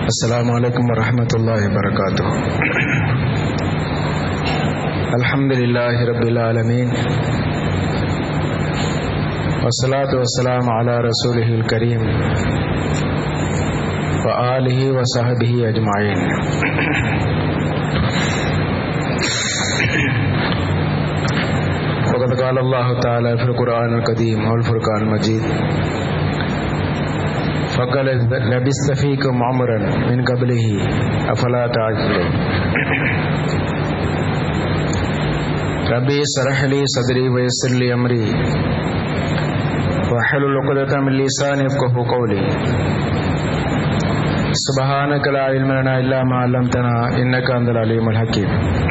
السلام عليكم ورحمة الله وبركاته الحمد لله رب العالمين والصلاة والسلام على رسوله الكريم وآله وصحبه أجمعين وقد قال الله تعالى في القرآن القديم والفرقان المجيد فقال لبست فيكم عمرا من قبله أفلا تعقلون ربي اشرح لي صدري ويسر لي أمري واحلل عقدة من لساني يفقهوا قولي سبحانك لا علم لنا إلا ما علمتنا إنك أنت العليم الحكيم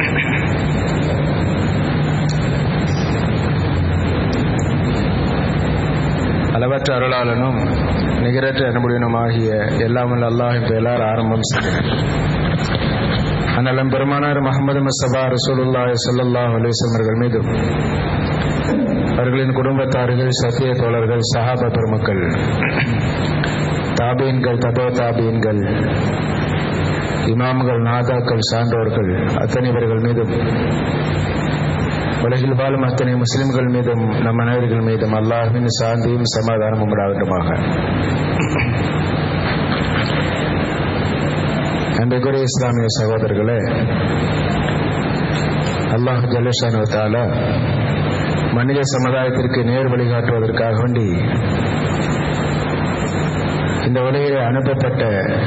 அளவற்ற அருளாளனும் நிகரற்ற அன்புடனுமாகிய எல்லாமல் அல்லாஹின் பெயலால் ஆரம்பம் செய்கிறேன் அண்ணலம் பெருமானார் முகமது முஸ்தபா ரசூலுல்லாஹ் சல்லாஹ் அலிஸ்லம் அவர்கள் மீதும் அவர்களின் குடும்பத்தார்கள் சத்திய தோழர்கள் சஹாபா பெருமக்கள் தாபீன்கள் தபோ தாபீன்கள் இமாம்கள் நாதாக்கள் சான்றோர்கள் அத்தனைவர்கள் மீதும் உலகில் வாழும் அத்தனை முஸ்லிம்கள் மீதும் நம் அனைவர்கள் மீதும் அல்லாஹின் சாந்தியும் சமாதானமும் உண்டாகட்டுமாக அன்றைக்குரிய இஸ்லாமிய சகோதரர்களே அல்லாஹ் ஜல்லேஷானுவத்தால மனித சமுதாயத்திற்கு நேர் வழிகாட்டுவதற்காக வேண்டி இந்த உலகிலே அனுப்பப்பட்ட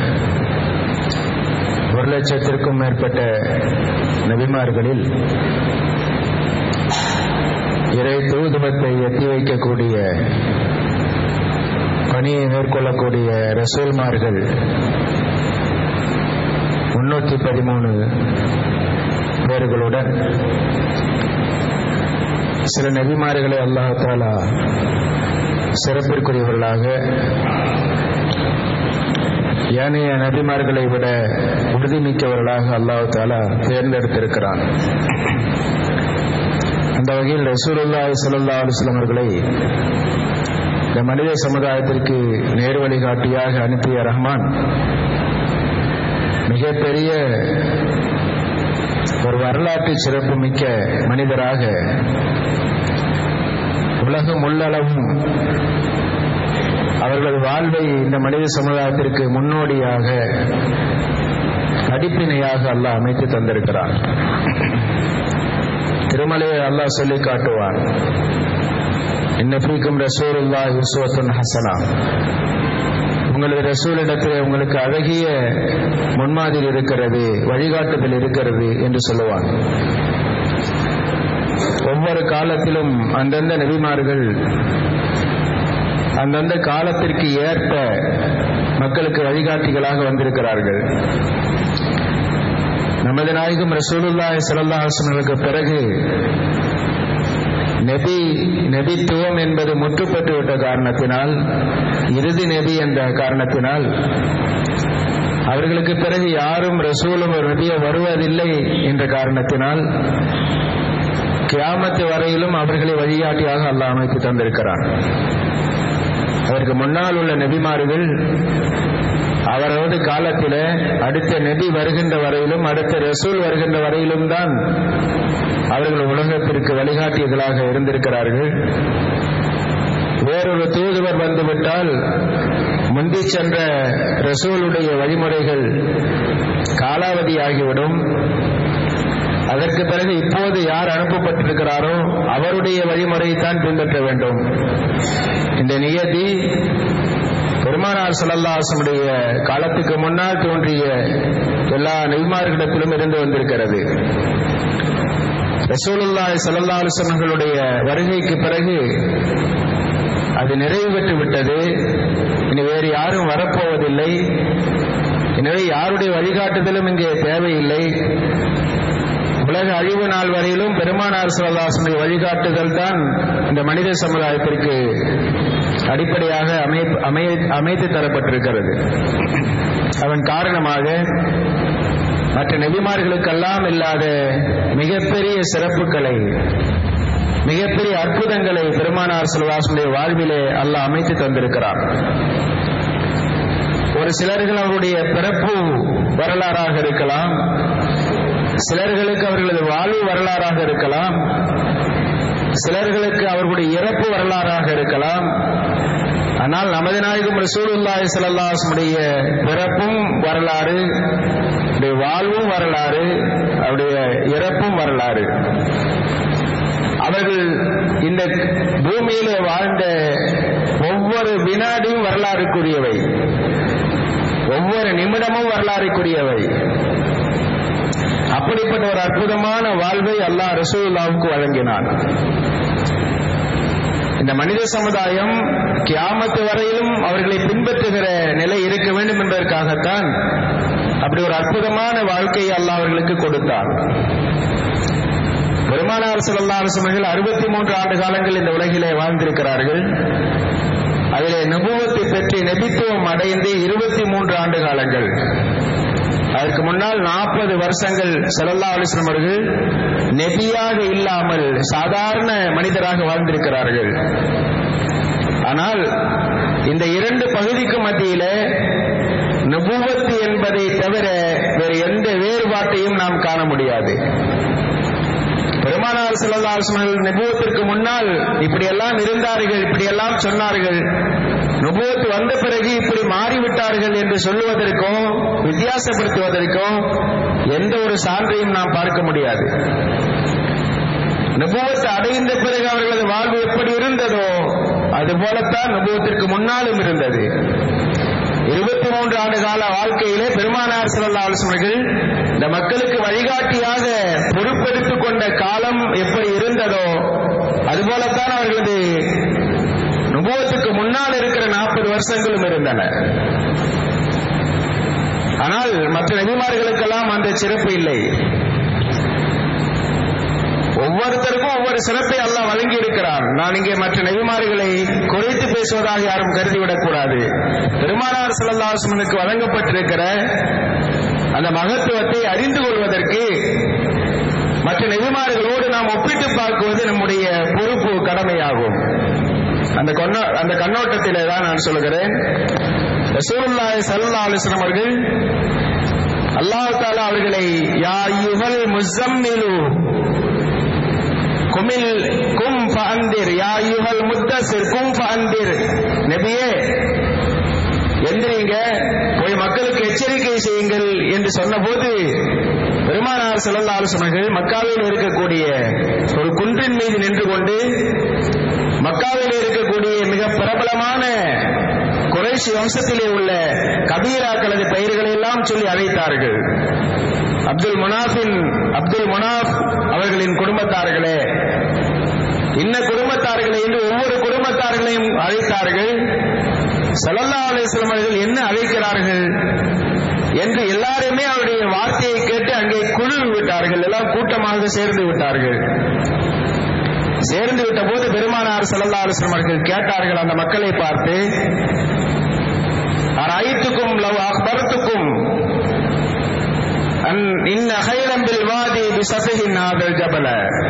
ஒரு லட்சத்திற்கும் மேற்பட்ட நபிமார்களில் இறை தூதுவத்தை எத்தி வைக்கக்கூடிய பணியை மேற்கொள்ளக்கூடிய ரசூல்மார்கள் முன்னூற்றி பதிமூணு பேர்களுடன் சில நபிமார்களை அல்லாஹாலா சிறப்பிற்குரியவர்களாக ஏனைய நபிமார்களை விட உறுதிமிக்கவர்களாக அல்லாஹு தாலா தேர்ந்தெடுத்திருக்கிறான் அந்த வகையில் ரசூலுல்லாஹி ஸல்லல்லாஹு அலைஹி வஸல்லம் அவர்களை இந்த மனித சமுதாயத்திற்கு நேர் வழிகாட்டியாக அனுப்பிய ரஹ்மான் மிகப்பெரிய ஒரு வரலாற்று சிறப்பு மிக்க மனிதராக உலகம் உள்ளளவும் அவர்கள் வாழ்வை இந்த மனித சமுதாயத்திற்கு முன்னோடியாக அடிப்பினையாக அல்லாஹ் அமைத்து தந்திருக்கிறார் திருமலையை அல்லாஹ் சொல்லி காட்டுவான் இன்னஃபீக்கும் ரசூலுல்லா யுஸ்வத்துன் ஹசனா உங்களது ரசூலிடத்தில் உங்களுக்கு அழகிய முன்மாதிரி இருக்கிறது வழிகாட்டுதல் இருக்கிறது என்று சொல்லுவான் ஒவ்வொரு காலத்திலும் அந்தந்த நபிமார்கள் அந்தந்த காலத்திற்கு ஏற்ப மக்களுக்கு வழிகாட்டிகளாக வந்திருக்கிறார்கள் நமது நாயகம் ரசூலுல்லாஹி ஸல்லல்லாஹு அலைஹி வஸல்லம் பிறகு நபி நபித்துவம் என்பது முற்றுப்பட்டு விட்ட காரணத்தினால் இறுதி நபி என்ற காரணத்தினால் அவர்களுக்கு பிறகு யாரும் ரசூலும் ஒரு நபிய வருவதில்லை என்ற காரணத்தினால் கியாமத்து வரையிலும் அவர்களை வழிகாட்டியாக அல்லாஹ் அமைத்து தந்திருக்கிறான் அதற்கு முன்னால் உள்ள நபிமார்கள் அவரது காலத்தில் அடுத்த நபி வருகின்ற வரையிலும் அடுத்த ரசூல் வருகின்ற வரையிலும் தான் அவர்கள் உலகத்திற்கு வழிகாட்டியர்களாக இருந்திருக்கிறார்கள் வேறொரு தூதுவர் வந்துவிட்டால் முந்தி சென்ற ரசூலுடைய வழிமுறைகள் காலாவதியாகிவிடும் அதற்கு பிறகு இப்போது யார் அனுப்பப்பட்டிருக்கிறாரோ அவருடைய வழிமுறையை தான் பின்பற்ற வேண்டும் இந்த நியதி பெருமானார் சல்லல்லாசனுடைய காலத்துக்கு முன்னால் தோன்றிய எல்லா நெய்மார்களிடத்திலும் இருந்து வந்திருக்கிறது ரசூலுல்லாய் சல்லல்லா அலுவலர்களுடைய வருகைக்கு பிறகு அது நிறைவு பெற்று விட்டது இனி வேறு யாரும் வரப்போவதில்லை எனவே யாருடைய வழிகாட்டுதலும் இங்கே தேவையில்லை உலக அழிவு நாள் வரையிலும் பெருமானார் சிவதாசனுடைய வழிகாட்டுதல் தான் இந்த மனித சமுதாயத்திற்கு அடிப்படையாக அமை அமைத்து தரப்பட்டிருக்கிறது அதன் காரணமாக மற்ற நெபிமார்களுக்கெல்லாம் இல்லாத மிகப்பெரிய சிறப்புகளை மிகப்பெரிய அற்புதங்களை பெருமானார் செல்வாசுடைய வாழ்விலே அல்லாஹ் அமைத்து தந்திருக்கிறார் ஒரு சிலர்கள் அவருடைய பிறப்பு வரலாறாக இருக்கலாம் சிலர்களுக்கு அவர்களது வாழ்வு வரலாறாக இருக்கலாம் சிலர்களுக்கு அவர்களுடைய இறப்பு வரலாறாக இருக்கலாம் ஆனால் நமது நாயகம் ரசூலுல்லாஹி ஸல்லல்லாஹுடைய பிறப்பும் வரலாறு அவருடைய வாழ்வும் வரலாறு அவருடைய இறப்பும் வரலாறு அவர்கள் இந்த பூமியிலே வாழ்ந்த ஒவ்வொரு வினாடியும் வரலாறுக்குரியவை ஒவ்வொரு நிமிடமும் வரலாறுக்குரியவை அப்படிப்பட்ட ஒரு அற்புதமான வாழ்வை அல்லாஹ் ரசூலுல்லாவுக்கு வழங்கினான் இந்த மனித சமுதாயம் கியாமத்து வரையிலும் அவர்களை பின்பற்றுகிற நிலை இருக்க வேண்டும் என்பதற்காகத்தான் அப்படி ஒரு அற்புதமான வாழ்க்கையை அல்லாஹ் அவர்களுக்கு கொடுத்தார் பெருமானார் ஸல்லல்லாஹு அலைஹி வஸல்லம் அறுபத்தி மூன்று ஆண்டு காலங்கள் இந்த உலகிலே வாழ்ந்திருக்கிறார்கள் அதிலே நபுவத்தை பெற்று நபித்துவம் அடைந்து இருபத்தி மூன்று ஆண்டு காலங்கள் அதற்கு முன்னால் நாற்பது வருஷங்கள் செல்லல்லா அலிஸ்லம் அவர்கள் நெபியாக இல்லாமல் சாதாரண மனிதராக வாழ்ந்திருக்கிறார்கள் ஆனால் இந்த இரண்டு பகுதிக்கு மத்தியில நபுவத்து என்பதை தவிர வேறு எந்த வேறுபாட்டையும் நாம் காண முடியாது பெருமானார் செல்லல்லாசர்கள் நபுவத்திற்கு முன்னால் இப்படியெல்லாம் இருந்தார்கள் இப்படியெல்லாம் சொன்னார்கள் நுபுவத்து வந்த பிறகு இப்படி மாறிவிட்டார்கள் என்று சொல்லுவதற்கும் வித்தியாசப்படுத்துவதற்கும் எந்த ஒரு சான்றையும் நாம் பார்க்க முடியாது நுபுவத்து அடைந்த பிறகு அவர்களது வாழ்வு எப்படி இருந்ததோ அது போலத்தான் நுபுவத்திற்கு முன்னாலும் இருந்தது இருபத்தி மூன்று ஆண்டு கால வாழ்க்கையிலே பெருமானார் சிலல்லா ஆலோசனைகள் இந்த மக்களுக்கு வழிகாட்டியாக பொறுப்பெடுத்துக் கொண்ட காலம் எப்படி இருந்ததோ அதுபோலத்தான் அவர்களது நுபுவத்துக்கு முன்னால் இருக்கிற நாற்பது வருஷங்களும் இருந்தன ஆனால் மற்ற நபிமார்களுக்கெல்லாம் அந்த சிறப்பு இல்லை ஒவ்வொருத்தருக்கும் ஒவ்வொரு சிறப்பை அல்லாஹ் வழங்கி இருக்கிறான் நான் இங்கே மற்ற நபிமார்களை குறைத்து பேசுவதாக யாரும் கருதிவிடக் கூடாது பெருமானார் செல்லல்லாசமனுக்கு வழங்கப்பட்டிருக்கிற அந்த மகத்துவத்தை அறிந்து கொள்வதற்கு மற்ற நெறிமாறுகளோடு நாம் ஒப்பிட்டு பார்க்குவது நம்முடைய பொறுப்பு கடமையாகும் அந்த கொன்னோ அந்த கண்ணோட்டத்திலே தான் நான் சொல்கிறேன் ரசூலுல்லாஹி ஸல்லல்லாஹு அலைஹி வஸல்லம் அவர்கள் அல்லாஹ் தஆலா அவர்களை யா யுஹல் முஸம்மிலு குமில் கும் ஃபஅந்திர் யா யுஹல் முத்தஸிர் கும் ஃபஅந்திர் நபியே எந்திரிங்க போய் மக்களுக்கு எச்சரிக்கை செய்யுங்கள் என்று சொன்னபோது பெருமானார் செல்லல்லா ஆலோசனைகள் மக்காவில் இருக்கக்கூடிய ஒரு குன்றின் மீது நின்று கொண்டு மக்காவில் இருக்கக்கூடிய மிக பிரபலமான குறைசி வம்சத்திலே உள்ள கபீராக்களது பெயர்களை எல்லாம் சொல்லி அழைத்தார்கள் அப்துல் முனாஃபின் அப்துல் முனாஃப் அவர்களின் குடும்பத்தார்களே இன்ன குடும்பத்தார்களே என்று ஒவ்வொரு குடும்பத்தார்களையும் அழைத்தார்கள் சல்லல்லா அலிஸ்லாம் அவர்கள் என்ன அழைக்கிறார்கள் என்று எல்லாருமே அவருடைய வார்த்தையை கேட்டு அங்கே குழு விட்டார்கள் எல்லாம் கூட்டமாக சேர்ந்து விட்டார்கள் சேர்ந்து விட்ட போது பெருமானார் சல்லல்லா அலிஸ்லாம் அவர்கள் கேட்டார்கள் அந்த மக்களை பார்த்து ஐத்துக்கும் லவ் அக்பரத்துக்கும் இன்ன ஹைரம்பில் வாதி பிசபின் ஆதல் ஜபல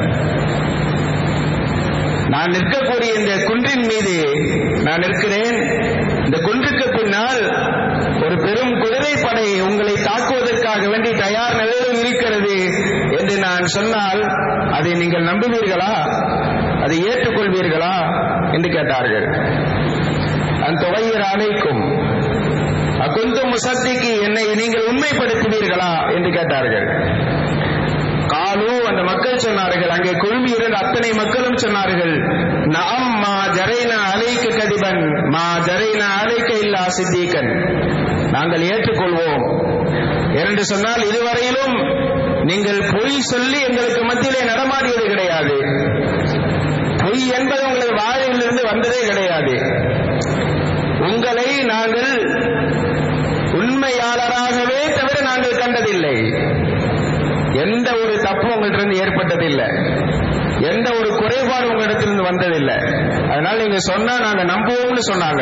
நான் நிற்கக்கூடிய இந்த குன்றின் மீது நான் நிற்கிறேன் இந்த குன்றுக்கு பின்னால் ஒரு பெரும் குதிரைப்படை உங்களை தாக்குவதற்காக வேண்டி தயார் நிலையில் இருக்கிறது என்று நான் சொன்னால் அதை நீங்கள் நம்புவீர்களா அதை ஏற்றுக்கொள்வீர்களா என்று கேட்டார்கள் அந்த வயிறு அழைக்கும் அக்குந்து முசத்திக்கு என்னை நீங்கள் உண்மைப்படுத்துவீர்களா என்று கேட்டார்கள் காலு அந்த மக்கள் சொன்னார்கள் அங்கே குழுமி இருந்த அத்தனை மக்களும் சொன்னார்கள் நாம் மா ஜரைனா அலைக்கு கதிபன் மா ஜரைனா அலைக்க இல்லா சித்திகன் நாங்கள் ஏற்றுக்கொள்வோம் என்று சொன்னால் இதுவரையிலும் நீங்கள் பொய் சொல்லி எங்களுக்கு மத்தியிலே நடமாடியது கிடையாது பொய் என்பது உங்களது வாயிலிருந்து வந்ததே கிடையாது உங்களை நாங்கள் உண்மையாளராகவே தவிர நாங்கள் கண்டதில்லை எந்த ஒரு தப்பும் உங்கள்கிட்ட ஏற்பட்டதில்லை எந்த ஒரு குறைபாடு உங்களிடத்திலிருந்து வந்ததில்லை அதனால நீங்க சொன்னா நாங்க நம்புவோம்னு சொன்னாங்க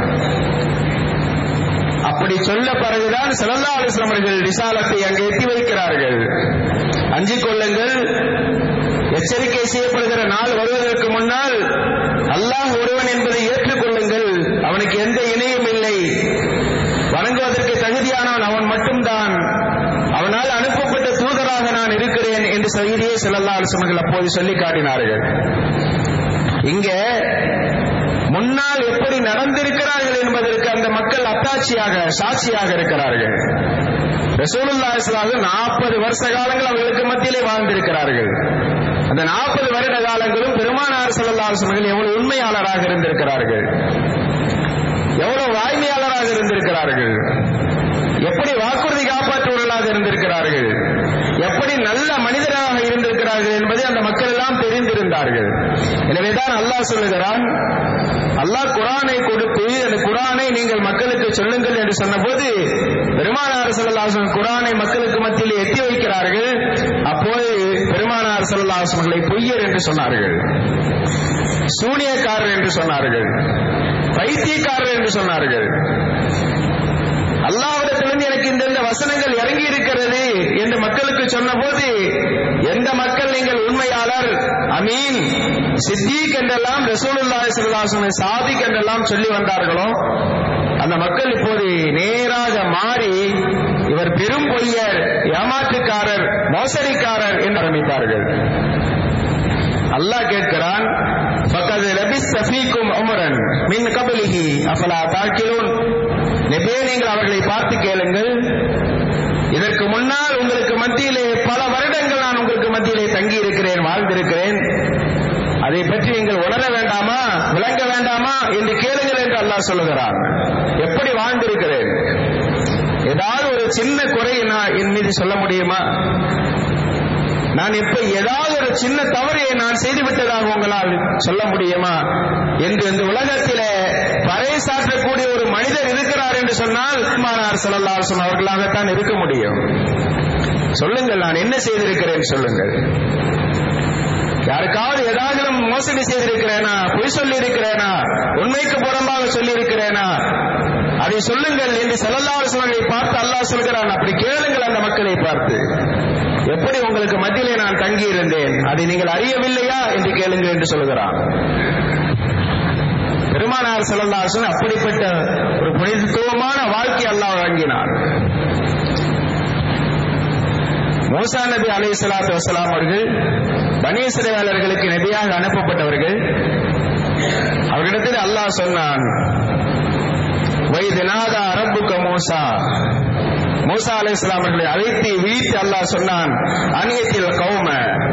அப்படி சொல்ல பிறகுதான் சிலல்லா அலிஸ்லாம் அவர்கள் ரிசாலத்தை அங்கே எட்டி வைக்கிறார்கள் அஞ்சிக் கொள்ளுங்கள் எச்சரிக்கை செய்யப்படுகிற நாள் வருவதற்கு முன்னால் அல்லாஹ் ஒருவன் என்பதை ஏற்றுக்கொள்ளுங்கள் அவனுக்கு எந்த இணையும் இல்லை வணங்க என்ற செய்தியை செல்லல்லா அலுவலர்கள் அப்போது சொல்லி காட்டினார்கள் இங்க முன்னால் எப்படி நடந்திருக்கிறார்கள் என்பதற்கு அந்த மக்கள் அத்தாட்சியாக சாட்சியாக இருக்கிறார்கள் ரசூலுல்லா இஸ்லாமில் நாற்பது வருஷ காலங்கள் அவர்களுக்கு மத்தியிலே வாழ்ந்திருக்கிறார்கள் அந்த நாற்பது வருட காலங்களும் பெருமானார் சல்லா அலுவலர்கள் எவ்வளவு உண்மையாளராக இருந்திருக்கிறார்கள் எவ்வளவு வாய்மையாளராக இருந்திருக்கிறார்கள் எப்படி வாக்குறுதி காப்பாற்றுவர்களாக இருந்திருக்கிறார்கள் எப்படி நல்ல மனிதராக இருந்திருக்கிறார்கள் என்பதை அந்த மக்கள் எல்லாம் தெரிந்திருந்தார்கள் எனவேதான் அல்லாஹ் சொல்லுகிறான் அல்லாஹ் குரானை கொடுத்து அந்த குரானை நீங்கள் மக்களுக்கு சொல்லுங்கள் என்று சொன்னபோது பெருமானார் சல்லாஹன் குரானை மக்களுக்கு மத்தியில் எத்தி வைக்கிறார்கள் அப்போது பெருமானார் சல்லாஹங்களை பொய்யர் என்று சொன்னார்கள் சூனியக்காரர் என்று சொன்னார்கள் பைத்தியக்காரர் என்று சொன்னார்கள் அல்லாவிடத்திலிருந்து எனக்கு இந்த வசனங்கள் இறங்கி இருக்கிறது என்று மக்களுக்கு சொன்னபோது எந்த மக்கள் நீங்கள் உண்மையாளர் அமீன் சித்திக் என்றெல்லாம் ரசூலுல்லாஹி ஸல்லல்லாஹு சாதிக் என்றெல்லாம் சொல்லி வந்தார்களோ அந்த மக்கள் இப்போது நேராக மாறி இவர் பெரும் பொய்யர் ஏமாற்றுக்காரர் மோசடிக்காரர் என்று ஆரம்பித்தார்கள் அல்லாஹ் கேட்கிறான் ஃபக்கத் லபிஸ் ஃபீக்கும் உமரன் மின் கபலிஹி அஃபலா தாக்கிலூன் நபியே நீங்கள் அவர்களை பார்த்து கேளுங்கள் இதற்கு முன்னால் உங்களுக்கு மத்தியிலே பல வருடங்கள் நான் உங்களுக்கு மத்தியிலே தங்கி இருக்கிறேன் வாழ்ந்திருக்கிறேன் அதை பற்றி நீங்கள் உணர வேண்டாமா விளங்க வேண்டாமா என்று கேளுங்கள் என்று அல்லாஹ் சொல்லுகிறான் எப்படி வாழ்ந்திருக்கிறேன் ஏதாவது ஒரு சின்ன குறை நான் என் மீது சொல்ல முடியுமா நான் இப்ப ஏதாவது ஒரு சின்ன தவறை நான் செய்து விட்டதாக உங்களால் சொல்ல முடியுமா என்று இந்த உலகத்திலே பறைசாற்றக்கூடிய ஒரு மனிதர் இருக்கிறார் என்று சொன்னால் மானார் செல்லல்லாசன் அவர்களாகத்தான் இருக்க முடியும் சொல்லுங்கள் நான் என்ன செய்திருக்கிறேன் சொல்லுங்கள் யாருக்காவது ஏதாவது மோசடி செய்திருக்கிறேனா பொய் சொல்லி இருக்கிறேனா உண்மைக்கு புறம்பாக சொல்லி இருக்கிறேனா அதை சொல்லுங்கள் என்று செல்லல்லாசனை பார்த்து அல்லாஹ் சொல்கிறான் அப்படி கேளுங்கள் அந்த மக்களை பார்த்து எப்படி உங்களுக்கு மத்தியிலே நான் தங்கி இருந்தேன் அதை நீங்கள் அறியவில்லையா என்று கேளுங்கள் என்று சொல்கிறான் பெருமானார் செல்லல்லாசன் அப்படிப்பட்ட ஒரு புனிதத்துவமான வாழ்க்கை அல்லாஹ் வழங்கினார் மூசா நபி அலி சலாத்து வசலாம் அவர்கள் பனீசிறையாளர்களுக்கு நபியாக அனுப்பப்பட்டவர்கள் அவர்களிடத்தில் அல்லாஹ் சொன்னான் வைதநாதா அரபுக்க மூசா மூசா அலை இஸ்லாம் அவர்களை அழைத்து விழித்து அல்லாஹ் சொன்னான் அநியத்தில் கௌம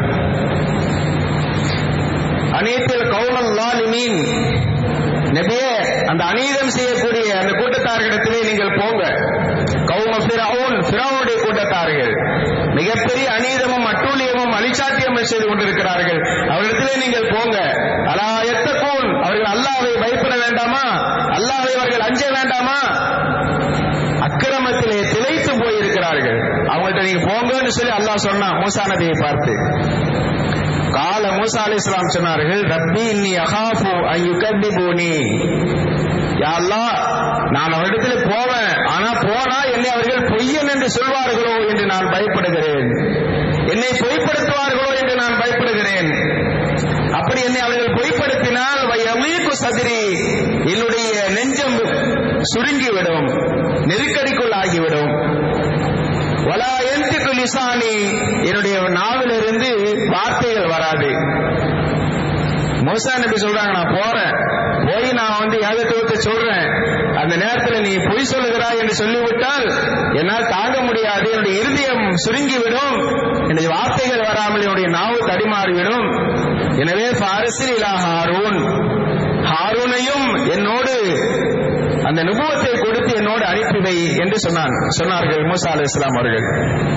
அநியத்தில் கௌமல் லாலிமீன் நபியே அந்த அநீதம் செய்யக்கூடிய அந்த கூட்டத்தார்களிடத்திலே நீங்கள் போங்க கௌம பிறவுன் பிறவுடைய கூட்டத்தார்கள் மிகப்பெரிய அநீதமும் அட்டூழியமும் அலிச்சாட்டியமும் செய்து கொண்டிருக்கிறார்கள் அவரிடத்திலே நீங்கள் போங்க அலா எத்தக்கூன் அவர்கள் அல்லாவை பயப்பட வேண்டாமா அல்லாவை அவர்கள் அஞ்ச வேண்டாமா அக்கிரமத்திலே திளைத்து போயிருக்கிறார்கள் அவங்கள்ட்ட நீங்க போங்கன்னு சொல்லி அல்லாஹ் சொன்னான் மூசா நபியை பார்த்து கால மூசா அலி இஸ்லாம் சொன்னார்கள் ரப்பி இன்னி அகாஃபு ஐயுகத்திபூனி யாழ்லா நான் அவரிடத்தில் போவேன் ஆனா போனா என்னை அவர்கள் பொய்யன் என்று சொல்வார்களோ என்று நான் பயப்படுகிறேன் என்னை பொய்ப்படுத்துவார்களோ என்று நான் பயப்படுகிறேன் அப்படி என்னை அவர்கள் பொய்ப்படுத்தினால் வயமீக்கு சதிரி என்னுடைய நெஞ்சம் சுருங்கிவிடும் நெருக்கடிக்குள் ஆகிவிடும் வலா எந்திக்கு லிசானி என்னுடைய நாவிலிருந்து வார்த்தைகள் வராது மோசா நபி சொல்றாங்க நான் போறேன் போய் நான் வந்து ஏகத்துவத்தை சொல்றேன் அந்த நேரத்தில் நீ பொய் சொல்லுகிறாய் என்று சொல்லிவிட்டால் என்னால் தாங்க முடியாது என்னுடைய இருதயம் சுருங்கிவிடும் என்னுடைய வார்த்தைகள் வராமல் என்னுடைய நாவு தடிமாறிவிடும் எனவே பாரசில் இலா ஹாரூன் ஹாரூனையும் என்னோடு அந்த நுபுவத்தை கொடுத்து என்னோடு அனுப்பி வை என்று சொன்னான் சொன்னார்கள் மூசா அலி இஸ்லாம் அவர்கள்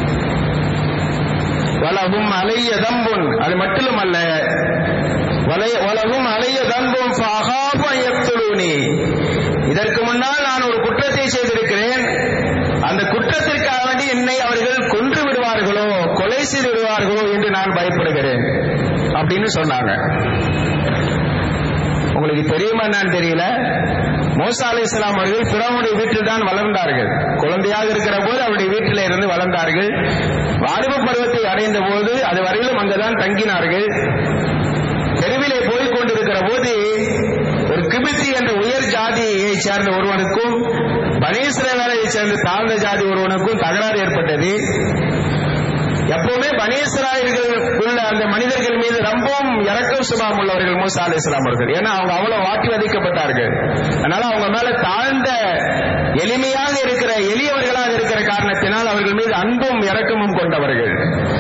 வலகும் அலைய தம்புன் அது மட்டும் அல்ல வலகும் அலைய தம்பும் ஃபஹாபயத்துலூனி இதற்கு முன்னால் நான் ஒரு குற்றத்தை செய்திருக்கிறேன் அந்த குற்றத்திற்காக வேண்டி என்னை அவர்கள் கொன்று விடுவார்களோ கொலை செய்து விடுவார்களோ என்று நான் பயப்படுகிறேன் அப்படின்னு சொன்னாங்க உங்களுக்கு தெரியுமா என்னன்னு தெரியல மோசா அலி இஸ்லாம் அவர்கள் பிறவுடைய வீட்டில் தான் வளர்ந்தார்கள் குழந்தையாக இருக்கிற போது அவருடைய வீட்டில் இருந்து வளர்ந்தார்கள் வாலிப பருவத்தை அடைந்த போது அது வரையிலும் அங்குதான் தங்கினார்கள் தெருவிலே போய் கொண்டிருக்கிற போது ஒரு கிபித்தி என்ற உயர் ஜாதியை சேர்ந்த ஒருவனுக்கும் பனீஸ்வர வேலையை சேர்ந்த தாழ்ந்த ஜாதி ஒருவனுக்கும் தகராறு ஏற்பட்டது எப்பவுமே பனீஸ்வராயர்கள் உள்ள அந்த மனிதர்கள் மீது ரொம்பவும் இறக்கம் சுபாவம் உள்ளவர்கள் மூசா அலி இஸ்லாம் அவர்கள் ஏன்னா அவங்க அவ்வளவு வாட்டி வதைக்கப்பட்டார்கள் அதனால அவங்க மேல தாழ்ந்த எளிமையாக இருக்கிற எளியவர்களாக இருக்கிற காரணத்தினால் அவர்கள் மீது அன்பும் இறக்கமும் கொண்டவர்கள்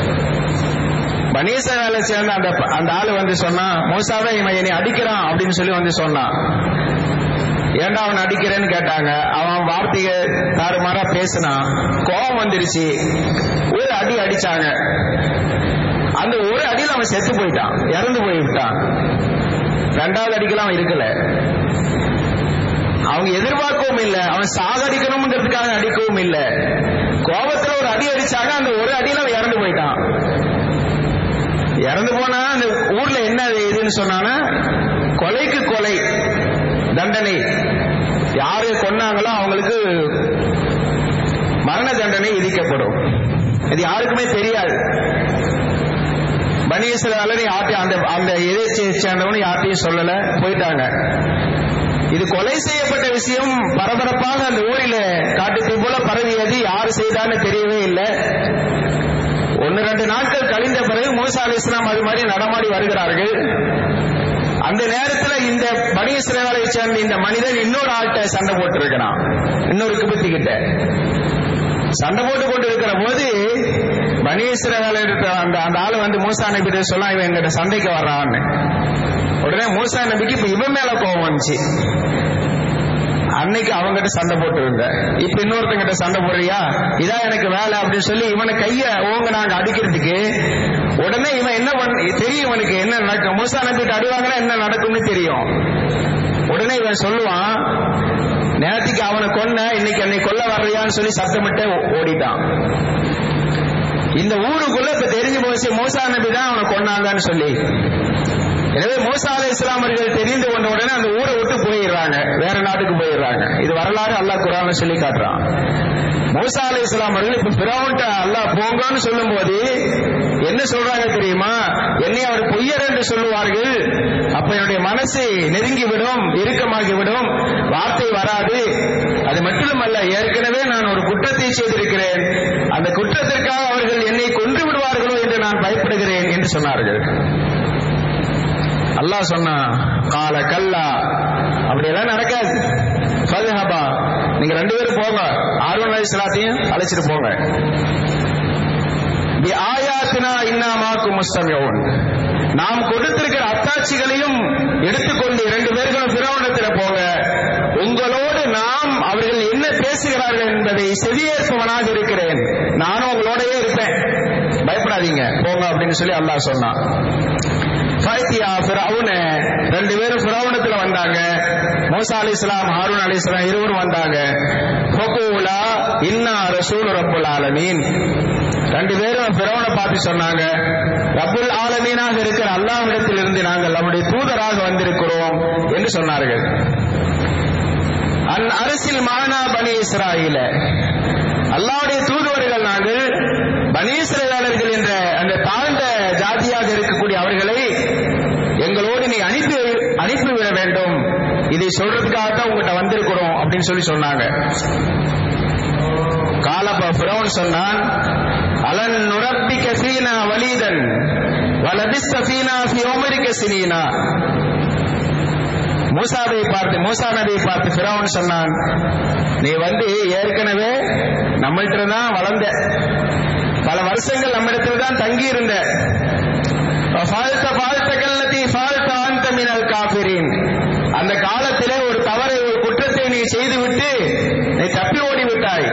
பனீசரால சேர்ந்த அந்த அந்த ஆளு வந்து சொன்னா மூசாவே இவன் என்னை அடிக்கிறான் அப்படின்னு சொல்லி வந்து சொன்னான் ஏன்டா அவன் அடிக்கிறேன்னு கேட்டாங்க அவன் வார்த்தையை தாறுமாறா பேசினான் கோபம் வந்துருச்சு ஒரு அடி அடிச்சாங்க அந்த ஒரு அடியில் அவன் செத்து போயிட்டான் இறந்து போய்விட்டான் ரெண்டாவது அடிக்கலாம் அவன் இருக்கல அவங்க எதிர்பார்க்கவும் இல்லை அவன் சாகடிக்கணும்ன்றதுக்காக அடிக்கவும் இல்லை கோபத்துல ஒரு அடி அடிச்சாங்க அந்த ஒரு அடியில அவன் இறந்து போயிட்டான் இறந்து போனா அந்த ஊர்ல என்ன இதுன்னு சொன்னானா கொலைக்கு கொலை தண்டனை யாரு கொன்னாங்களோ அவங்களுக்கு மரண தண்டனை விதிக்கப்படும் இது யாருக்குமே தெரியாது பனீஸ்வராலனை யார்ட்டையும் அந்த அந்த இதை சேர்ந்தவனு யார்ட்டையும் சொல்லல போயிட்டாங்க இது கொலை செய்யப்பட்ட விஷயம் பரபரப்பாக அந்த ஊரில் காட்டுத்தீ போல பரவியது யார் செய்தான்னு தெரியவே இல்லை ஒன்னு ரெண்டு நாட்கள் கழிந்த பிறகு மூசா அலி இஸ்லாம் அது மாதிரி நடமாடி வருகிறார்கள் அந்த நேரத்தில் இந்த பனி இஸ்ரேலை சேர்ந்த இந்த மனிதன் இன்னொரு ஆள்கிட்ட சண்டை போட்டு இருக்கிறான் இன்னொரு கிபத்தி கிட்ட சண்டை போட்டு கொண்டு இருக்கிற போது பனி இஸ்ரேல இருக்கிற அந்த அந்த ஆளு வந்து மூசா நபி சொல்லலாம் இவன் எங்கிட்ட சண்டைக்கு வர்றான்னு உடனே மூசா நபிக்கு இப்ப இவன் மேல கோபம் வந்துச்சு அன்னைக்கு அவங்ககிட்ட சண்டை போட்டு இருந்த இப்ப இன்னொருத்தங்கிட்ட சண்டை போடுறியா இதான் எனக்கு வேலை அப்படின்னு சொல்லி இவனை கைய ஓங்க நாங்க அடிக்கிறதுக்கு உடனே இவன் என்ன பண்ண தெரியும் இவனுக்கு என்ன நடக்கும் மூசா நம்பிட்டு அடிவாங்கன்னா என்ன நடக்கும்னு தெரியும் உடனே இவன் சொல்லுவான் நேரத்துக்கு அவனை கொன்ன இன்னைக்கு என்னை கொல்ல வர்றியான்னு சொல்லி சத்தமிட்டு ஓடிட்டான் இந்த ஊருக்குள்ள இப்ப தெரிஞ்சு போச்சு மூசா நபி தான் அவனை கொன்னாங்கன்னு சொல்லி எனவே மூசா அலை இஸ்லாமர்கள் தெரிந்து கொண்ட உடனே அந்த ஊரை விட்டு போயிடுறாங்க வேற நாட்டுக்கு போயிடுறாங்க இது வரலாறு அல்லாஹ் குரான சொல்லி காட்டுறான் மூசா அலை இஸ்லாமர்கள் இப்ப பிறவன்ட்ட அல்லாஹ் போங்கன்னு சொல்லும் போது என்ன சொல்றாங்க தெரியுமா என்னை அவர் பொய்யர் என்று சொல்லுவார்கள் அப்ப என்னுடைய மனசு நெருங்கிவிடும் இறுக்கமாகிவிடும் வார்த்தை வராது அது மட்டுமல்ல ஏற்கனவே நான் ஒரு குற்றத்தை செய்திருக்கிறேன் அந்த குற்றத்திற்காக அவர்கள் என்னை கொன்று விடுவார்களோ என்று நான் பயப்படுகிறேன் என்று சொன்னார்கள் அல்லாஹ் சொன்னா கால கல்லா அப்படியெல்லாம் நடக்காது ஃபல்ஹபா நீங்க ரெண்டு பேரும் போங்க ஆர்வன் அலி சலாத்தையும் அழைச்சிட்டு போங்க பி ஆயாத்தினா இன்னாமாக்கு முஸ்தமியோன் நாம் கொடுத்திருக்கிற அத்தாட்சிகளையும் எடுத்துக்கொண்டு இரண்டு பேர்களும் பிறவனத்தில் போங்க உங்களோடு நாம் அவர்கள் என்ன பேசுகிறார்கள் என்பதை செவியேற்பவனாக இருக்கிறேன் நானும் உங்களோடவே இருப்பேன் பயப்படாதீங்க போங்க அப்படின்னு சொல்லி அல்லாஹ் சொன்னான் ஃபைத்தியா ஃபிரௌன ரெண்டு பேரும் ஃபிரௌனத்துல வந்தாங்க மூசா அலி இஸ்லாம் ஹாரூன் அலி இஸ்லாம் இருவரும் வந்தாங்க ஃபகூலா இன்னா ரசூல் ரப்புல் ஆலமீன் ரெண்டு பேரும் ஃபிரௌனை பார்த்து சொன்னாங்க ரப்புல் ஆலமீனாக இருக்கிற அல்லாஹ்விடத்தில் இருந்து நாங்கள் நம்முடைய தூதராக வந்திருக்கிறோம் என்று சொன்னார்கள் அன் அரசில் மானா பனி இஸ்ராயில அல்லாவுடைய தூதுவர்கள் நாங்கள் பனீஸ்வரர்கள் என்ற அந்த தாழ்ந்த ஜாதியாக இருக்கக்கூடிய அவர்களை எங்களோடு நீ அனுப்பி அனுப்பிவிட வேண்டும் இதை சொல்றதுக்காக தான் உங்ககிட்ட வந்திருக்கிறோம் அப்படின்னு சொல்லி சொன்னாங்க காலப்ப பிரவுன் சொன்னான் அலன் நுரப்பி கசீனா வலீதன் வலபிஸ்த ஃபீனா ஃபி உமரிக்க சினீனா மூசாவை பார்த்து மூசா நபியை பார்த்து பிறவன் சொன்னான் நீ வந்து ஏற்கனவே நம்மள்கிட்ட தான் வளர்ந்த பல வருஷங்கள் நம்மிடத்தில் தான் தங்கி இருந்த அந்த காலத்திலே ஒரு தவறை ஒரு குற்றத்தை நீ செய்துவிட்டு நீ தப்பி ஓடி விட்டாய்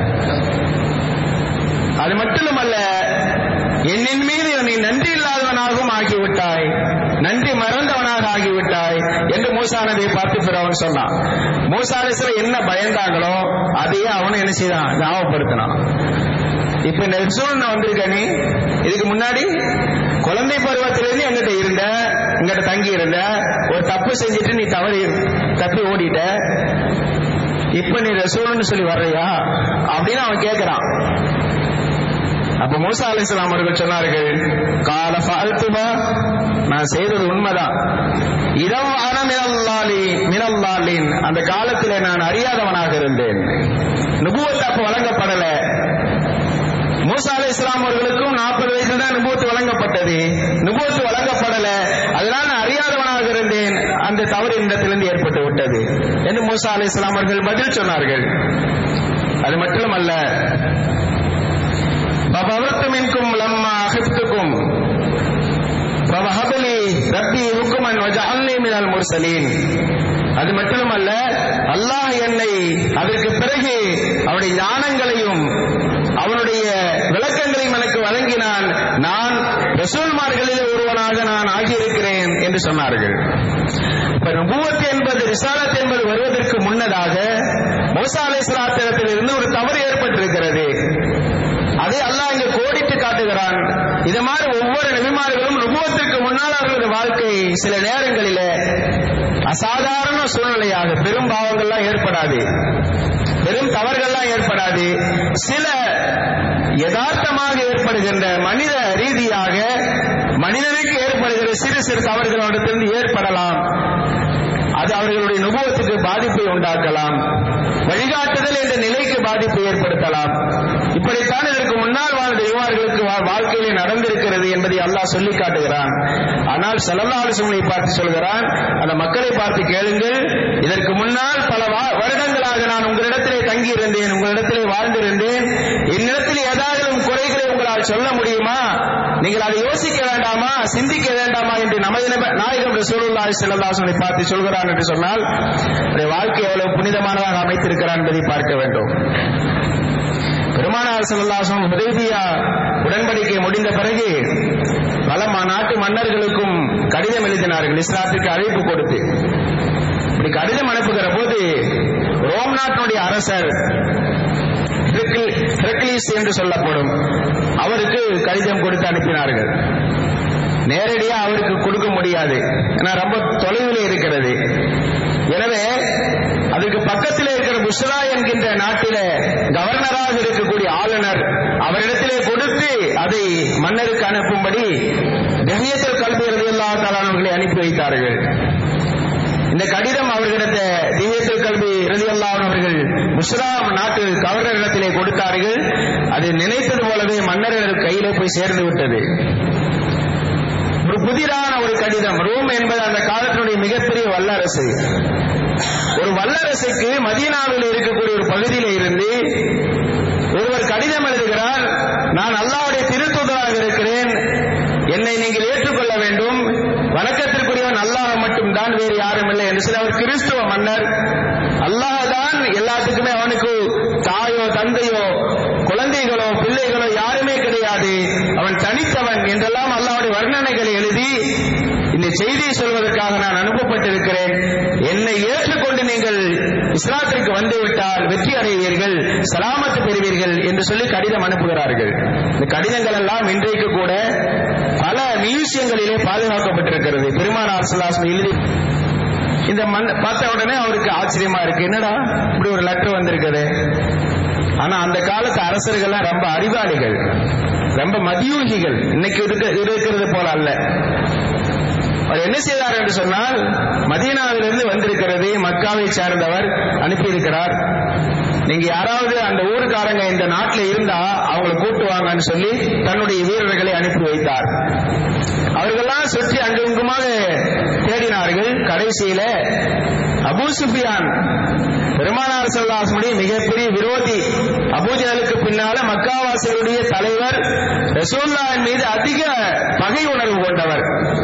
அது மட்டுமல்ல என்னின் மீது நீ நன்றி இல்லாதவனாகவும் ஆகிவிட்டாய் நன்றி மறந்தவனாக ஆகிவிட்டாய் என்று மூசா நபியை பார்த்து பிறவன் சொன்னான் மூசா அலிஸ்ல என்ன பயந்தாங்களோ அதையே அவனும் என்ன செய்தான் ஞாபகப்படுத்தினான் இப்ப இந்த சூழ்நிலை வந்திருக்க நீ இதுக்கு முன்னாடி குழந்தை பருவத்திலிருந்து எங்கிட்ட இருந்த எங்கிட்ட தங்கி இருந்த ஒரு தப்பு செஞ்சுட்டு நீ தவறி தப்பி ஓடிட்ட இப்ப நீ ரசூல்னு சொல்லி வர்றியா அப்படின்னு அவன் கேட்கிறான் அப்ப மூசா அலி இஸ்லாம் அவர்கள் சொன்னார்கள் கால ஃபால்துமா நான் செய்தது உண்மைதான் இடம் ஆன மினல்லாலி மினல்லாலின் அந்த காலத்திலே நான் அறியாதவனாக இருந்தேன் நுபுவத் அப்ப வழங்கப்படல மூசா அலி இஸ்லாம் அவர்களுக்கும் மூசா அலி இஸ்லாம் அவர்கள் பதில் சொன்னார்கள் அது மட்டுமல்ல பபவத்துமின்கும் லம்மா அகிப்துக்கும் பவஹபலி ரப்பி ஹுக்குமன் வஜஅல்னி மினல் முர்சலீன் அது மட்டுமல்ல அல்லாஹ் என்னை அதற்கு பிறகு அவருடைய ஞானங்களையும் அவனுடைய விளக்கங்களையும் எனக்கு வழங்கினான் நான் ரசூல்மார்களில் ஒருவனாக நான் ஆகியிருக்கிறேன் என்று சொன்னார்கள் இப்ப நபுவத் என்பது ரிசாலத் என்பது வருவதற்கு முன்னதாக மூசா அலைஹிஸ்ஸலாத்திடத்தில் இருந்து ஒரு தவறு ஏற்பட்டிருக்கிறது அதை அல்லாஹ் இங்க கோடிட்டு காட்டுகிறான் இது மாதிரி ஒவ்வொரு நபிமார்களும் நுபுவத்திற்கு முன்னால் அவர்களுடைய வாழ்க்கை சில நேரங்களில அசாதாரண சூழ்நிலையாக பெரும் பாவங்கள்லாம் ஏற்படாது பெரும் தவறுகள்லாம் ஏற்படாது சில யதார்த்தமாக ஏற்படுகின்ற மனித ரீதியாக மனிதனுக்கு ஏற்படுகிற சிறு சிறு தவறுகளிடத்திலிருந்து ஏற்படலாம் அது அவர்களுடைய நுபவத்துக்கு பாதிப்பை உண்டாக்கலாம் வழிகாட்டுதல் என்ற நிலைக்கு பாதிப்பை ஏற்படுத்தலாம் இப்படித்தான் இதற்கு முன்னால் வாழ்ந்த யுவார்களுக்கு வாழ்க்கையிலே நடந்திருக்கிறது என்பதை அல்லாஹ் சொல்லி காட்டுகிறான் ஆனால் செல்லல்லா அலுவலை பார்த்து சொல்கிறான் அந்த மக்களை பார்த்து கேளுங்கள் இதற்கு முன்னால் பல வருடங்களாக நான் உங்களிடத்திலே தங்கியிருந்தேன் உங்களிடத்திலே வாழ்ந்திருந்தேன் என்னிடத்தில் ஏதாவது குறைகளை உங்களால் சொல்ல முடியுமா நீங்கள் அதை யோசிக்க வேண்டாமா சிந்திக்க வேண்டாமா என்று நமது நாயகம் ரசூலுல்லாஹி ஸல்லல்லாஹு அலைஹி பார்த்து சொல்கிறான் என்று சொன்னால் வாழ்க்கை எவ்வளவு புனிதமானதாக அமைத்திருக்கிறான் என்பதை பார்க்க வேண்டும் பெருமானார் செல்லாசம் உதவியா உடன்படிக்கை முடிந்த பிறகு பல நாட்டு மன்னர்களுக்கும் கடிதம் எழுதினார்கள் இஸ்லாத்திற்கு அழைப்பு கொடுத்து இப்படி கடிதம் அனுப்புகிற போது ரோம் நாட்டினுடைய அரசர் ஹெர்கிலிஸ் என்று சொல்லப்படும் அவருக்கு கடிதம் கொடுத்து அனுப்பினார்கள் நேரடியா அவருக்கு கொடுக்க முடியாது ஏன்னா ரொம்ப தொலைவில் இருக்கிறது எனவே அதுக்கு பக்கத்தில் இருக்கிற புஷ்ரா என்கின்ற நாட்டில கவர்னராக இருக்கக்கூடிய ஆளுநர் அவரிடத்திலே கொடுத்து அதை மன்னருக்கு அனுப்பும்படி தெஹியத்தில் கல்வி எல்லா தாளானவர்களை அனுப்பி வைத்தார்கள் இந்த கடிதம் அவர்களிடத்த திவ்யத்தில் கல்வி ரதி அவர்கள் முஸ்லாம் நாட்டு கவர்னரிடத்திலே கொடுத்தார்கள் அது நினைத்தது போலவே மன்னர்கள் கையிலே போய் சேர்ந்து விட்டது ஒரு புதிரான ஒரு கடிதம் ரோம் என்பது அந்த காலத்தினுடைய மிகப்பெரிய வல்லரசு ஒரு வல்லரசுக்கு மதீனாவில் இருக்கக்கூடிய ஒரு பகுதியில இருந்து ஒருவர் கடிதம் எழுதுகிறார் நான் அல்லாவுடைய திருத்துதராக இருக்கிறேன் என்னை நீங்கள் ஏற்றுக்கொள்ள வேண்டும் வணக்கத்திற்குரியவன் அல்லாஹ் மட்டும்தான் வேறு யாரும் இல்லை என்று சொல்லி அவர் கிறிஸ்துவ மன்னர் அல்லாஹ் தான் எல்லாத்துக்குமே அவனுக்கு தாயோ தந்தையோ குழந்தைகளோ பிள்ளைகளோ யாருமே கிடையாது அவன் தனித்தவன் என்றெல்லாம் அல்லாவுடைய வர்ணனைகளை எழுதி இந்த செய்தியை சொல்வதற்காக நான் அனுப்பப்பட்டிருக்கிறேன் என்னை ஏற்றுக்கொண்டு நீங்கள் இஸ்லாத்திற்கு வந்துவிட்டால் வெற்றி அடைவீர்கள் சலாமத்து பெறுவீர்கள் என்று சொல்லி கடிதம் அனுப்புகிறார்கள் இந்த கடிதங்கள் எல்லாம் இன்றைக்கு கூட பல மியூசியங்களிலே பாதுகாக்கப்பட்டிருக்கிறது பெருமானார் சலாசம் எழுதி இந்த மண் பார்த்த உடனே அவருக்கு ஆச்சரியமா இருக்கு என்னடா இப்படி ஒரு லெட்டர் வந்திருக்குது ஆனா அந்த காலத்து அரசர்கள்லாம் ரொம்ப அறிவாளிகள் ரொம்ப மதியூகிகள் இன்னைக்கு இருக்க இருக்கிறது போல அல்ல அவர் என்ன செய்தார் என்று சொன்னால் மதீனாவிலிருந்து வந்திருக்கிறது மக்காவை சேர்ந்தவர் அனுப்பியிருக்கிறார் நீங்க யாராவது அந்த ஊருக்காரங்க இந்த நாட்டில் இருந்தா அவங்களை கூட்டுவாங்கன்னு சொல்லி தன்னுடைய வீரர்களை அனுப்பி வைத்தார் அவர்கள்லாம் சுற்றி அங்குமாக தேடினார்கள் கடைசியில அபூ சுஃபியான் பெருமானார் செல்லாசனுடைய மிகப்பெரிய விரோதி அபூஜலுக்கு பின்னால மக்காவாசிகளுடைய தலைவர் ரசூல்லாவின் மீது அதிக பகை உணர்வு கொண்டவர்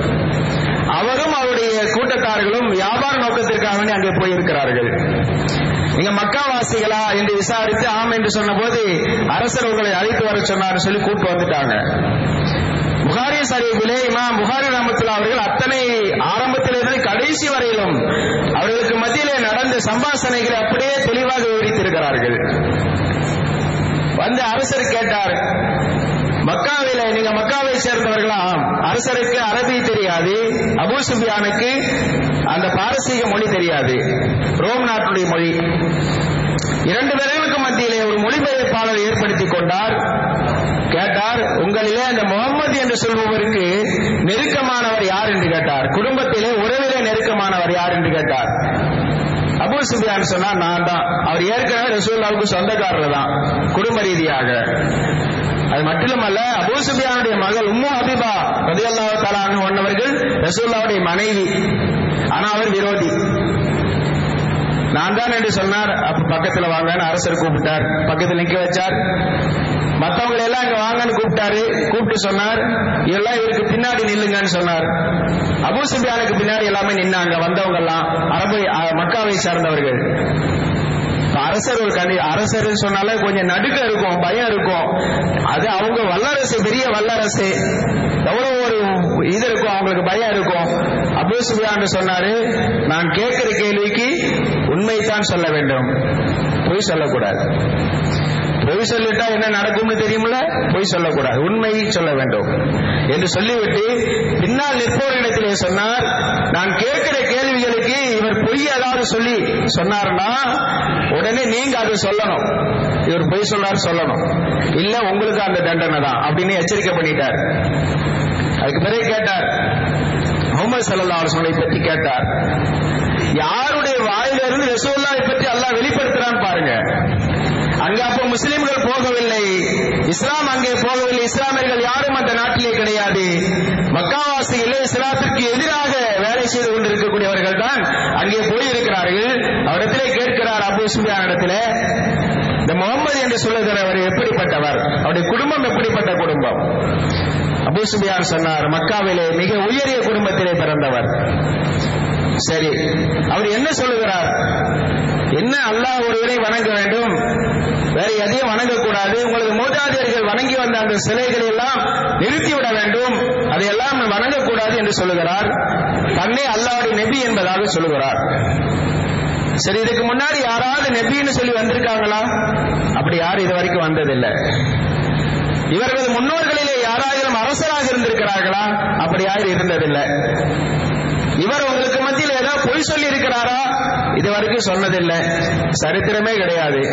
அவரும் அவருடைய கூட்டத்தார்களும் வியாபார நோக்கத்திற்காக வேண்டி அங்கே போயிருக்கிறார்கள் நீங்க மக்காவாசிகளா என்று விசாரித்து ஆம் என்று சொன்ன போது அரசர் உங்களை அழைத்து வர சொன்னார் சொல்லி கூட்டு வந்துட்டாங்க புகாரி சரீஃபிலே இமாம் புகாரி ரஹமத்துல்லா அவர்கள் அத்தனை ஆரம்பத்திலிருந்து கடைசி வரையிலும் அவர்களுக்கு மத்தியிலே நடந்த சம்பாசனைகளை அப்படியே தெளிவாக விவரித்திருக்கிறார்கள் வந்து அரசர் கேட்டார் மக்காவில நீங்க மக்காவை சேர்ந்தவர்களா அரசருக்கு அரபி தெரியாது அபூ சுபியானுக்கு அந்த பாரசீக மொழி தெரியாது ரோம் நாட்டுடைய மொழி இரண்டு பேர்களுக்கு மத்தியிலே ஒரு மொழிபெயர்ப்பாளர் ஏற்படுத்தி கொண்டார் கேட்டார் உங்களிலே அந்த முகம்மது என்று சொல்பவருக்கு நெருக்கமானவர் யார் என்று கேட்டார் குடும்பத்திலே உறவிலே நெருக்கமானவர் யார் என்று கேட்டார் அபூ சுபியான் சொன்னார் நான் தான் அவர் ஏற்கனவே ரசூல்லாவுக்கு சொந்தக்காரர் தான் குடும்ப ரீதியாக அது மட்டுமல்ல அபூ சுபியானுடைய மகள் உம்மு ஹபீபா ரதியல்லாஹு தஆலா ஒன்னவர்கள் ரசூல்லாவுடைய மனைவி ஆனா அவர் விரோதி நான் தான் என்று சொன்னார் அப்ப பக்கத்துல வாங்கன்னு அரசர் கூப்பிட்டார் பக்கத்துல நிக்க வச்சார் மத்தவங்களை எல்லாம் இங்க வாங்கன்னு கூப்பிட்டாரு கூப்பிட்டு சொன்னார் எல்லாம் இவருக்கு பின்னாடி நில்லுங்கன்னு சொன்னார் அபூ சுஃபியானுக்கு பின்னாடி எல்லாமே நின்னாங்க வந்தவங்க எல்லாம் அரபு அ- மக்காவை சார்ந்தவர்கள் இப்ப அரசர் ஒரு கண்டி அரசர் சொன்னாலே கொஞ்சம் நடுக்க இருக்கும் பயம் இருக்கும் அது அவங்க வல்லரசு பெரிய வல்லரசு எவ்வளவு ஒரு இது இருக்கும் அவங்களுக்கு பயம் இருக்கும் அபூ சுஃபியான் சொன்னாரு நான் கேட்கிற கேள்விக்கு உண்மைதான் சொல்ல வேண்டும் பொய் சொல்லக்கூடாது பொய் சொல்லிட்டா என்ன நடக்கும்னு தெரியுமில்ல பொய் சொல்லக்கூடாது உண்மையை சொல்ல வேண்டும் என்று சொல்லிவிட்டு பின்னால் நிற்போரிடத்திலே சொன்னார் நான் கேட்கிற கேள்விகளுக்கு இவர் பொய் ஏதாவது சொல்லி சொன்னார்னா உடனே நீங்க அது சொல்லணும் இவர் பொய் சொன்னார் சொல்லணும் இல்ல உங்களுக்கு அந்த தண்டனை தான் அப்படின்னு எச்சரிக்கை பண்ணிட்டார் அதுக்கு பிறகு கேட்டார் முகமது சல்லா அலுவலை பற்றி கேட்டார் யாருடைய வாயிலிருந்து ரசூல்லாவை பற்றி அல்லாஹ் வெளிப்படுத்துறான்னு பாருங்க அங்க அப்ப முஸ்லிம்கள் போகவில்லை இஸ்லாம் அங்கே போகவில்லை இஸ்லாமியர்கள் யாரும் அந்த நாட்டிலே கிடையாது மக்காவாசிகளே இஸ்லாத்திற்கு எதிராக வேலை செய்து கொண்டிருக்கக்கூடியவர்கள் தான் அங்கே போயிருக்கிறார்கள் அவரிடத்திலே கேட்கிறார் அபு சுபியான் இடத்துல இந்த முகமது என்று சொல்லுகிறவர் எப்படிப்பட்டவர் அவருடைய குடும்பம் எப்படிப்பட்ட குடும்பம் அபு சுபியான் சொன்னார் மக்காவிலே மிக உயரிய குடும்பத்திலே பிறந்தவர் சரி அவர் என்ன சொல்லுகிறார் என்ன அல்லாஹ் ஒருவரை வணங்க வேண்டும் வேற எதையும் வணங்கக்கூடாது உங்களுக்கு மூதாதையர்கள் வணங்கி வந்த அந்த சிலைகளை எல்லாம் நிறுத்திவிட வேண்டும் அதையெல்லாம் வணங்கக்கூடாது என்று சொல்லுகிறார் தன்னை அல்லாஹ்வுடைய நபி என்பதாக சொல்லுகிறார் சரி இதுக்கு முன்னாடி யாராவது நபின்னு சொல்லி வந்திருக்காங்களா அப்படி யாரும் இது வரைக்கும் வந்ததில்லை இவர்கள் முன்னோர்களிலே யாராயிரம் அரசராக இருந்திருக்கிறார்களா அப்படி யாரும் இருந்ததில்லை இவர் உங்களுக்கு மத்தியில் ஏதாவது பொய் சொல்லி இருக்கிறாரா இது வரைக்கும் சொன்னதில்லை சரித்திரமே கிடையாது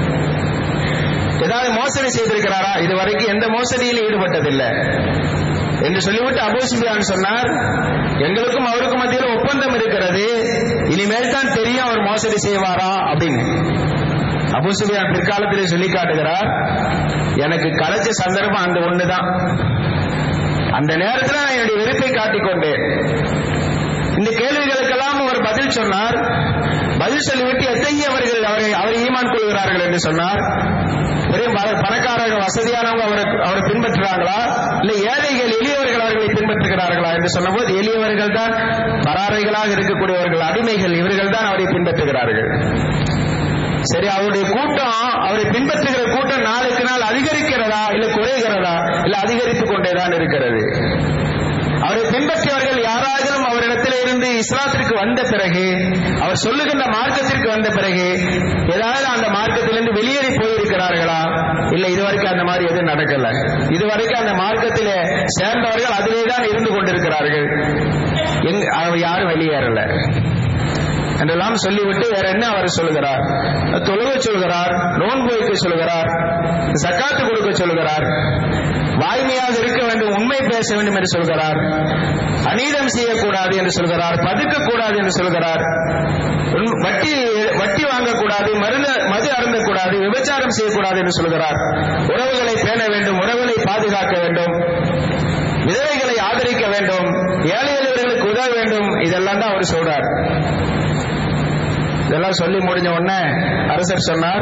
ஏதாவது மோசடி செய்திருக்கிறாரா இது வரைக்கும் எந்த மோசடியிலும் ஈடுபட்டதில்லை என்று சொல்லிவிட்டு அபூ சுஃபியான் சொன்னார் எங்களுக்கும் அவருக்கும் மத்தியில் ஒப்பந்தம் இருக்கிறது இனிமேல் தான் தெரியும் அவர் மோசடி செய்வாரா அப்படின்னு அபூ சுஃபியான் பிற்காலத்திலே சொல்லி காட்டுகிறார் எனக்கு கிடைச்ச சந்தர்ப்பம் அந்த ஒண்ணுதான் அந்த நேரத்தில் நான் என்னுடைய வெறுப்பை காட்டிக்கொண்டேன் இந்த கேள்விகளுக்கெல்லாம் அவர் பதில் சொன்னார் பதில் சொல்லிவிட்டு எத்தகையவர்கள் அவரை அவரை ஈமான் கொள்கிறார்கள் என்று சொன்னார் பெரிய பண- பணக்காரர்கள் வசதியானவங்க அவரை அவரை பின்பற்றுறாங்களா இல்ல ஏழைகள் எளியவர்கள் அவர்களை பின்பற்றுகிறார்களா என்று சொன்னபோது எளியவர்கள் தான் பராரைகளாக இருக்கக்கூடியவர்கள் அடிமைகள் இவர்கள் தான் அவரை பின்பற்றுகிறார்கள் சரி அவருடைய கூட்டம் அவரை பின்பற்றுகிற கூட்டம் நாளுக்கு நாள் அதிகரிக்கிறதா இல்ல குறைகிறதா இல்ல அதிகரித்துக் கொண்டேதான் இருக்கிறது அவரை பின்பற்றியவர்கள் யாராயிலும் அவரிடத்தில் இருந்து இஸ்லாத்திற்கு வந்த பிறகு அவர் சொல்லுகின்ற மார்க்கத்திற்கு வந்த பிறகு ஏதாவது அந்த மார்க்கத்திலிருந்து வெளியேறி போயிருக்கிறார்களா இல்ல இதுவரைக்கும் அந்த மாதிரி எதுவும் நடக்கல இதுவரைக்கும் அந்த மார்க்கத்திலே சேர்ந்தவர்கள் அதிலே தான் இருந்து கொண்டிருக்கிறார்கள் எங்க அவர் யாரும் வெளியேறல என்றெல்லாம் சொல்லிவிட்டு வேற என்ன அவர் சொல்லுகிறார் தொழுக சொல்கிறார் நோன்பு வைக்க சொல்கிறார் சக்காத்து கொடுக்க சொல்கிறார் வாய்மையாக இருக்க வேண்டும் உண்மை பேச வேண்டும் என்று சொல்கிறார் அநீதம் செய்யக்கூடாது என்று சொல்கிறார் பதுக்க கூடாது என்று சொல்கிறார் உன்- வட்டி வட்டி வாங்கக்கூடாது மருந்த மது அருந்தக்கூடாது விபச்சாரம் செய்யக்கூடாது என்று சொல்கிறார் உறவுகளை பேண வேண்டும் உறவுகளை பாதுகாக்க வேண்டும் விதவைகளை ஆதரிக்க வேண்டும் ஏழை எளியவர்களுக்கு உதவ வேண்டும் இதெல்லாம் தான் அவர் சொல்றார் இதெல்லாம் சொல்லி முடிஞ்ச உடனே அரசர் சொன்னார்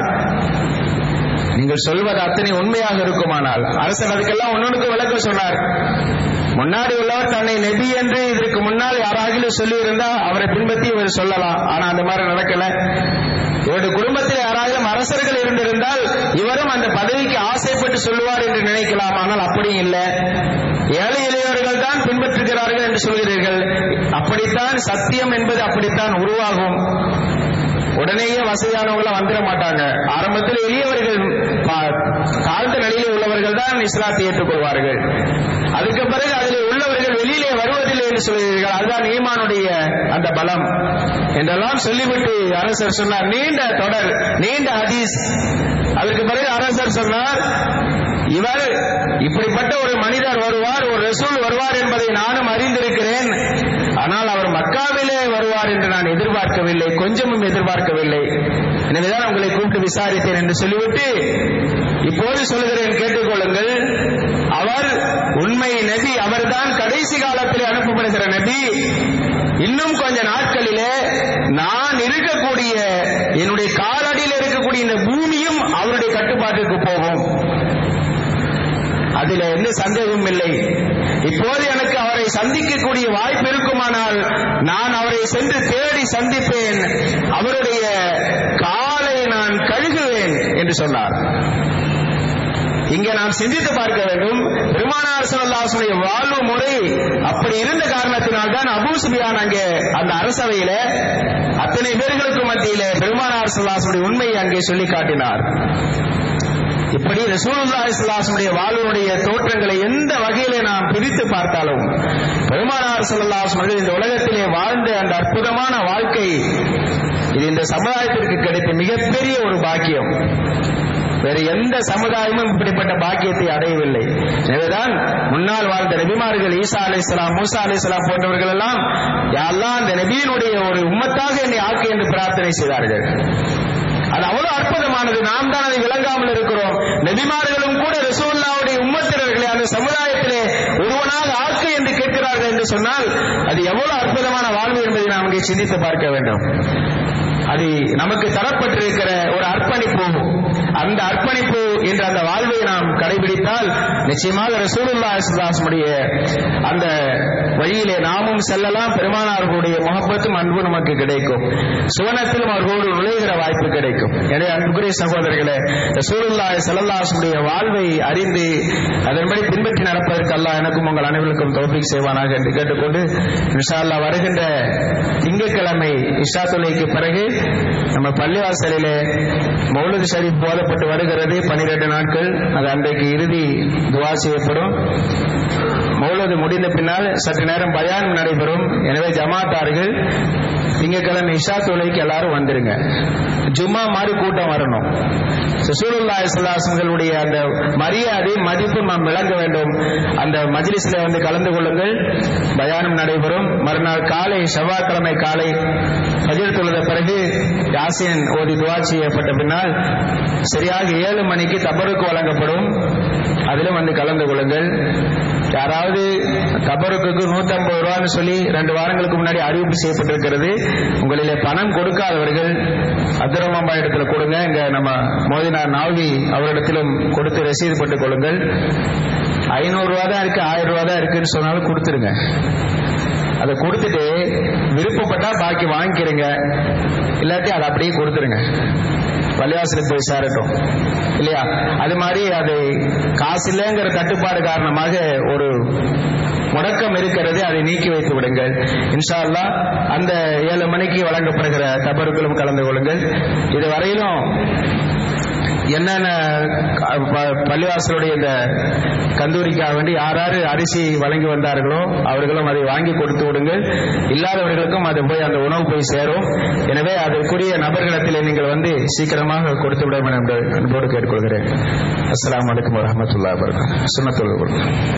நீங்கள் சொல்வது அத்தனை உண்மையாக இருக்குமானால் அரசர் அதுக்கெல்லாம் ஒன்னொன்றுக்கு விளக்கம் சொன்னார் முன்னாடி உள்ளவர் தன்னை நெபி என்று இதற்கு முன்னால் யாராகிலும் சொல்லி இருந்தா அவரை பின்பற்றி இவர் சொல்லலாம் ஆனா அந்த மாதிரி நடக்கல இவருடைய குடும்பத்தில் யாராவது அரசர்கள் இருந்திருந்தால் இவரும் அந்த பதவிக்கு ஆசைப்பட்டு சொல்லுவார் என்று நினைக்கலாம் ஆனால் அப்படி இல்லை ஏழை எளியவர்கள் தான் பின்பற்றுகிறார்கள் என்று சொல்கிறீர்கள் அப்படித்தான் சத்தியம் என்பது அப்படித்தான் உருவாகும் உடனேயே வசதியானவங்கள வந்துட மாட்டாங்க ஆரம்பத்தில் எளியவர்கள் பா- தாழ்ந்த நிலையில் உள்ளவர்கள் தான் இஸ்லாத்தை ஏற்றுக்கொள்வார்கள் அதுக்கு பிறகு அதில் உள்ளவர்கள் வெளியிலே வருவதில்லை என்று சொல்கிறீர்கள் அதுதான் ஈமானுடைய அந்த பலம் என்றெல்லாம் சொல்லிவிட்டு அரசர் சொன்னார் நீண்ட தொடர் நீண்ட ஹதீஸ் அதற்கு பிறகு அரசர் சொன்னார் இவர் இப்படிப்பட்ட ஒரு மனிதர் வருவார் ஒரு ரசூல் வருவார் என்பதை நானும் அறிந்திருக்கிறேன் ஆனால் அவர் மக்காவிலே வருவார் என்று நான் எதிர்பார்க்கவில்லை கொஞ்சமும் எதிர்பார்க்கவில்லை எனவேதான் உங்களை கூப்பிட்டு விசாரித்தேன் என்று சொல்லிவிட்டு இப்போது சொல்லுகிறேன் கேட்டுக்கொள்ளுங்கள் அவர் உண்மை நபி அவர்தான் கடைசி காலத்திலே அனுப்பப்படுகிற நபி இன்னும் கொஞ்ச நாட்களிலே நான் இருக்கக்கூடிய இந்த பூமியும் அவருடைய கட்டுப்பாட்டுக்கு போகும் அதில் எந்த சந்தேகமும் இல்லை இப்போது எனக்கு அவரை சந்திக்கக்கூடிய வாய்ப்பு இருக்குமானால் நான் அவரை சென்று தேடி சந்திப்பேன் அவருடைய காலை நான் கழுகுவேன் என்று சொன்னார் இங்கே நாம் சிந்தித்து பார்க்க வேண்டும் பெருமானார் சல்லாசுடைய வாழ்வு முறை அப்படி இருந்த காரணத்தினால் தான் அபூ சுபியான் அங்கே அந்த அரசவையில அத்தனை பேர்களுக்கு மத்தியிலே பெருமானார் சல்லாசுடைய உண்மையை அங்கே சொல்லி காட்டினார் இப்படி ரசூலுல்லாஹி ஸல்லல்லாஹுடைய வாழ்வுடைய தோற்றங்களை எந்த வகையிலே நாம் பிரித்து பார்த்தாலும் பெருமானார் ஸல்லல்லாஹு அலைஹி இந்த உலகத்திலே வாழ்ந்த அந்த அற்புதமான வாழ்க்கை இது இந்த சமுதாயத்திற்கு கிடைத்த மிகப்பெரிய ஒரு பாக்கியம் வேறு எந்த சமுதாயமும் இப்படிப்பட்ட பாக்கியத்தை அடையவில்லை எனவேதான் முன்னால் வாழ்ந்த நபிமார்கள் ஈசா அலிஸ்லாம் மூசா அலிஸ்லாம் போன்றவர்கள் எல்லாம் யாரெல்லாம் அந்த நபியினுடைய ஒரு உம்மத்தாக என்னை ஆக்கு என்று பிரார்த்தனை செய்தார்கள் அது அவ்வளவு அற்புதமானது நாம் தான் அதை விளங்காமல் இருக்கிறோம் நபிமார்களும் கூட ரசூல்லாவுடைய உம்மத்தினர்களை அந்த சமுதாயத்திலே ஒருவனாக ஆக்கு என்று கேட்கிறார்கள் என்று சொன்னால் அது எவ்வளவு அற்புதமான வாழ்வு என்பதை நாம் இங்கே சிந்தித்து பார்க்க வேண்டும் அது நமக்கு தரப்பட்டிருக்கிற ஒரு அர்ப்பணிப்பு அந்த அர்ப்பணிப்பு என்ற அந்த வாழ்வை நாம் கடைபிடித்தால் நிச்சயமாக ரசூலுல்லா இஸ்லாசமுடைய அந்த வழியிலே நாமும் செல்லலாம் பெருமானார்களுடைய முகப்பத்தும் அன்பு நமக்கு கிடைக்கும் சுவனத்திலும் அவர்களோடு நுழைகிற வாய்ப்பு கிடைக்கும் எனவே அன்புக்குரிய சகோதரர்களே ரசூலுல்லா சல்லாசமுடைய வாழ்வை அறிந்து அதன்படி பின்பற்றி நடப்பதற்கு அல்லாஹ் எனக்கும் உங்கள் அனைவருக்கும் தோப்பிக் செய்வானாக என்று கேட்டுக்கொண்டு இன்ஷா அல்லாஹ் வருகின்ற திங்கட்கிழமை இஷா தொலைக்கு பிறகு நம்ம பள்ளிவாசலிலே மௌலது ஷரீப் போதப்பட்டு வருகிறது பனிரெண்டு நாட்கள் அது அன்றைக்கு இறுதி துவா செய்யப்படும் மௌலது முடிந்த பின்னால் சற்று நேரம் பயான் நடைபெறும் எனவே ஜமாத்தார்கள் திங்கட்கிழமை இஷா தொலைக்கு எல்லாரும் வந்துருங்க ஜும்மா மாதிரி கூட்டம் வரணும் சுசூலுல்லா இஸ்லாசங்களுடைய அந்த மரியாதை மதிப்பு நாம் விளங்க வேண்டும் அந்த மஜ்லிஸ்ல வந்து கலந்து கொள்ளுங்கள் பயானம் நடைபெறும் மறுநாள் காலை செவ்வாய்க்கிழமை காலை பஜர் தொழுத பிறகு யாசின் ஓதி துவா செய்யப்பட்ட பின்னால் சரியாக ஏழு மணிக்கு தபருக்கு வழங்கப்படும் அதிலும் வந்து கலந்து கொள்ளுங்கள் யாராவது தபருக்கு நூத்தி ஐம்பது ரூபான்னு சொல்லி ரெண்டு வாரங்களுக்கு முன்னாடி அறிவிப்பு செய்யப்பட்டிருக்கிறது உங்களிலே பணம் கொடுக்காதவர்கள் அப்துரமாம்பா இடத்துல கொடுங்க இங்க நம்ம மோதினார் நாவதி அவரிடத்திலும் கொடுத்து ரசீது போட்டுக் கொள்ளுங்கள் ஐநூறு ரூபா தான் இருக்கு ஆயிரம் ரூபா தான் இருக்குன்னு சொன்னாலும் கொடுத்துருங்க அதை கொடுத்துட்டு விருப்பப்பட்டா பாக்கி வாங்கிக்கிறீங்க இல்லாட்டி அதை அப்படியே கொடுத்துருங்க பள்ளிவாசலுக்கு போய் சேரட்டும் இல்லையா அது மாதிரி அது காசு இல்லைங்கிற தட்டுப்பாடு காரணமாக ஒரு முடக்கம் இருக்கிறது அதை நீக்கி வைத்து விடுங்கள் இன்ஷா அல்லா அந்த ஏழு மணிக்கு வழங்கப்படுகிற தபருக்களும் கலந்து கொள்ளுங்கள் இது வரையிலும் என்னென்ன பள்ளிவாசலுடைய இந்த கந்தூரிக்காக வேண்டி யார் யார் அரிசி வழங்கி வந்தார்களோ அவர்களும் அதை வாங்கி கொடுத்து விடுங்கள் இல்லாதவர்களுக்கும் அது போய் அந்த உணவு போய் சேரும் எனவே அதற்குரிய நபர்களிடத்தில் நீங்கள் வந்து சீக்கிரமாக கொடுத்து விட வேண்டும் என்று அன்போடு கேட்டுக்கொள்கிறேன் அஸ்லாம் வலைக்கம் வரமத்துல்லா வரகம் சுனத்துல்